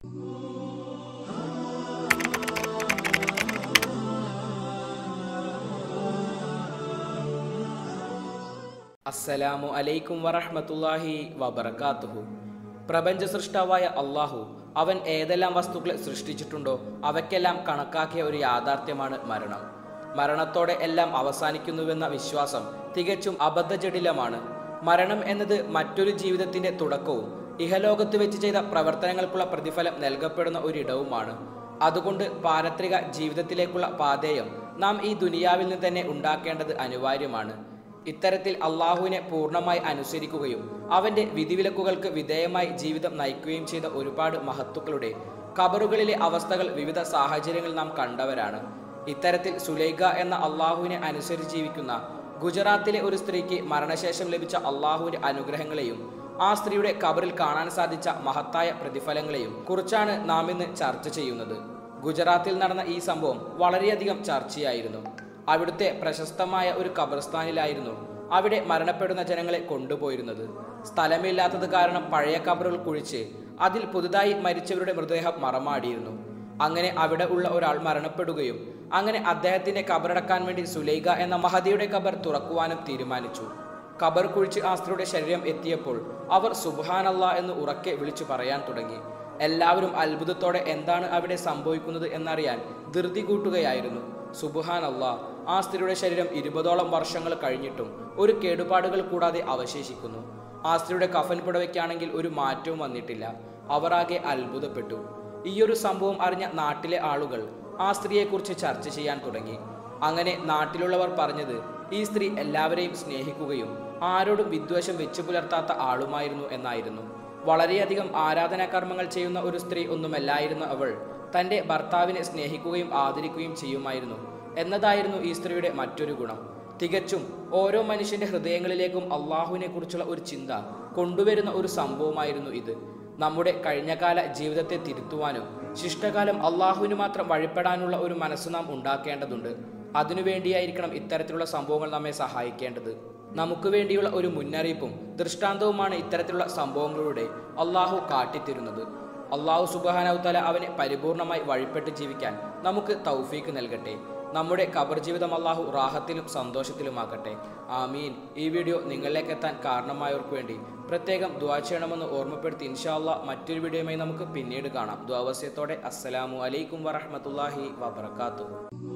അസ്സലാമു അലൈക്കും വറഹ്മത്തുള്ളാഹി വബറകാതുഹു പ്രപഞ്ച സൃഷ്ടാവായ അള്ളാഹു അവൻ ഏതെല്ലാം വസ്തുക്കളെ സൃഷ്ടിച്ചിട്ടുണ്ടോ അവയ്ക്കെല്ലാം കണക്കാക്കിയ ഒരു യാഥാർത്ഥ്യമാണ് മരണം മരണത്തോടെ എല്ലാം അവസാനിക്കുന്നുവെന്ന വിശ്വാസം തികച്ചും അബദ്ധജടിലമാണ് മരണം എന്നത് മറ്റൊരു ജീവിതത്തിന്റെ തുടക്കവും ഇഹലോകത്ത് വെച്ച് ചെയ്ത പ്രവർത്തനങ്ങൾക്കുള്ള പ്രതിഫലം നൽകപ്പെടുന്ന ഒരിടവുമാണ് അതുകൊണ്ട് പാരത്രിക ജീവിതത്തിലേക്കുള്ള പാതേയം നാം ഈ ദുനിയാവിൽ നിന്ന് തന്നെ ഉണ്ടാക്കേണ്ടത് അനിവാര്യമാണ് ഇത്തരത്തിൽ അള്ളാഹുവിനെ പൂർണ്ണമായി അനുസരിക്കുകയും അവന്റെ വിധിവിലക്കുകൾക്ക് വിധേയമായി ജീവിതം നയിക്കുകയും ചെയ്ത ഒരുപാട് മഹത്തുക്കളുടെ കബറുകളിലെ അവസ്ഥകൾ വിവിധ സാഹചര്യങ്ങളിൽ നാം കണ്ടവരാണ് ഇത്തരത്തിൽ സുലൈഖ എന്ന അള്ളാഹുവിനെ അനുസരിച്ച് ജീവിക്കുന്ന ഗുജറാത്തിലെ ഒരു സ്ത്രീക്ക് മരണശേഷം ലഭിച്ച അള്ളാഹുവിന്റെ അനുഗ്രഹങ്ങളെയും ആ സ്ത്രീയുടെ കബറിൽ കാണാൻ സാധിച്ച മഹത്തായ പ്രതിഫലങ്ങളെയും കുറിച്ചാണ് നാം ഇന്ന് ചർച്ച ചെയ്യുന്നത് ഗുജറാത്തിൽ നടന്ന ഈ സംഭവം വളരെയധികം ചർച്ചയായിരുന്നു അവിടുത്തെ പ്രശസ്തമായ ഒരു ഖബർസ്ഥാനിലായിരുന്നു അവിടെ മരണപ്പെടുന്ന ജനങ്ങളെ കൊണ്ടുപോയിരുന്നത് സ്ഥലമില്ലാത്തത് കാരണം പഴയ കബറുകൾ കുഴിച്ച് അതിൽ പുതുതായി മരിച്ചവരുടെ മൃതദേഹം മറമാടിയിരുന്നു അങ്ങനെ അവിടെ ഉള്ള ഒരാൾ മരണപ്പെടുകയും അങ്ങനെ അദ്ദേഹത്തിന്റെ കബറടക്കാൻ വേണ്ടി സുലൈഖ എന്ന മഹദിയുടെ കബർ തുറക്കുവാനും തീരുമാനിച്ചു കബർ കുഴിച്ച് ആ സ്ത്രീയുടെ ശരീരം എത്തിയപ്പോൾ അവർ സുബാനല്ല എന്ന് ഉറക്കെ വിളിച്ചു പറയാൻ തുടങ്ങി എല്ലാവരും അത്ഭുതത്തോടെ എന്താണ് അവിടെ സംഭവിക്കുന്നത് എന്നറിയാൻ ധൃതി കൂട്ടുകയായിരുന്നു സുബുഹാൻ അള്ളാ ആ സ്ത്രീയുടെ ശരീരം ഇരുപതോളം വർഷങ്ങൾ കഴിഞ്ഞിട്ടും ഒരു കേടുപാടുകൾ കൂടാതെ അവശേഷിക്കുന്നു ആ സ്ത്രീയുടെ കഫൻ പുടവയ്ക്കാണെങ്കിൽ ഒരു മാറ്റവും വന്നിട്ടില്ല അവർ ആകെ അത്ഭുതപ്പെട്ടു ഈയൊരു സംഭവം അറിഞ്ഞ നാട്ടിലെ ആളുകൾ ആ സ്ത്രീയെക്കുറിച്ച് ചർച്ച ചെയ്യാൻ തുടങ്ങി അങ്ങനെ നാട്ടിലുള്ളവർ പറഞ്ഞത് ഈ സ്ത്രീ എല്ലാവരെയും സ്നേഹിക്കുകയും ആരോടും വിദ്വേഷം വെച്ചു പുലർത്താത്ത ആളുമായിരുന്നു എന്നായിരുന്നു വളരെയധികം ആരാധനാകർമ്മങ്ങൾ ചെയ്യുന്ന ഒരു സ്ത്രീ ഒന്നുമല്ലായിരുന്ന അവൾ തൻ്റെ ഭർത്താവിനെ സ്നേഹിക്കുകയും ആദരിക്കുകയും ചെയ്യുമായിരുന്നു എന്നതായിരുന്നു ഈ സ്ത്രീയുടെ മറ്റൊരു ഗുണം തികച്ചും ഓരോ മനുഷ്യന്റെ ഹൃദയങ്ങളിലേക്കും അള്ളാഹുവിനെ കുറിച്ചുള്ള ഒരു ചിന്ത കൊണ്ടുവരുന്ന ഒരു സംഭവമായിരുന്നു ഇത് നമ്മുടെ കഴിഞ്ഞകാല ജീവിതത്തെ തിരുത്തുവാനും ശിഷ്ടകാലം അള്ളാഹുവിന് മാത്രം വഴിപ്പെടാനുള്ള ഒരു മനസ്സ് നാം ഉണ്ടാക്കേണ്ടതുണ്ട് അതിനുവേണ്ടിയായിരിക്കണം ഇത്തരത്തിലുള്ള സംഭവങ്ങൾ നമ്മെ സഹായിക്കേണ്ടത് നമുക്ക് വേണ്ടിയുള്ള ഒരു മുന്നറിയിപ്പും ദൃഷ്ടാന്തവുമാണ് ഇത്തരത്തിലുള്ള സംഭവങ്ങളുടെ അള്ളാഹു കാട്ടിത്തരുന്നത് അള്ളാഹു സുബാനവുത്തല അവനെ പരിപൂർണമായി വഴിപ്പെട്ട് ജീവിക്കാൻ നമുക്ക് തൗഫീക്ക് നൽകട്ടെ നമ്മുടെ ഖബർ ജീവിതം അള്ളാഹു റാഹത്തിലും സന്തോഷത്തിലുമാക്കട്ടെ ആമീൻ ഈ വീഡിയോ നിങ്ങളിലേക്ക് എത്താൻ കാരണമായവർക്ക് വേണ്ടി പ്രത്യേകം ദ്വാ ചെയ്യണമെന്ന് ഓർമ്മപ്പെടുത്തി ഇൻഷാല്ല മറ്റൊരു വീഡിയോയുമായി നമുക്ക് പിന്നീട് കാണാം ദ്വാവസ്യത്തോടെ അസ്സലാമു അലൈക്കും വറഹമത്തല്ലാഹി വബർക്കാത്തു